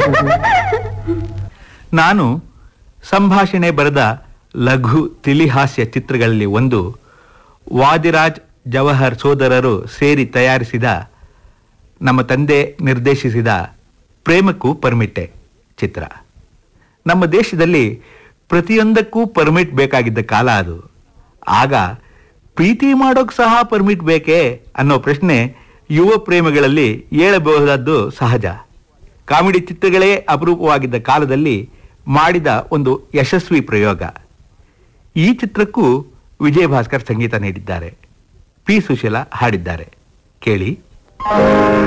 ನಾನು ಸಂಭಾಷಣೆ ಬರೆದ ಲಘು ತಿಳಿಹಾಸ್ಯ ಚಿತ್ರಗಳಲ್ಲಿ ಒಂದು ವಾದಿರಾಜ್ ಜವಹರ್ ಸೋದರರು ಸೇರಿ ತಯಾರಿಸಿದ ನಮ್ಮ ತಂದೆ ನಿರ್ದೇಶಿಸಿದ ಪ್ರೇಮಕ್ಕೂ ಪರ್ಮಿಟ್ಟೆ ಚಿತ್ರ ನಮ್ಮ ದೇಶದಲ್ಲಿ ಪ್ರತಿಯೊಂದಕ್ಕೂ ಪರ್ಮಿಟ್ ಬೇಕಾಗಿದ್ದ ಕಾಲ ಅದು ಆಗ ಪ್ರೀತಿ ಮಾಡೋಕ್ ಸಹ ಪರ್ಮಿಟ್ ಬೇಕೇ ಅನ್ನೋ ಪ್ರಶ್ನೆ ಯುವ ಪ್ರೇಮಿಗಳಲ್ಲಿ ಏಳಬಹುದಾದ್ದು ಸಹಜ ಕಾಮಿಡಿ ಚಿತ್ರಗಳೇ ಅಪರೂಪವಾಗಿದ್ದ ಕಾಲದಲ್ಲಿ ಮಾಡಿದ ಒಂದು ಯಶಸ್ವಿ ಪ್ರಯೋಗ ಈ ಚಿತ್ರಕ್ಕೂ ವಿಜಯ ಭಾಸ್ಕರ್ ಸಂಗೀತ ನೀಡಿದ್ದಾರೆ ಪಿ ಸುಶೀಲಾ ಹಾಡಿದ್ದಾರೆ ಕೇಳಿ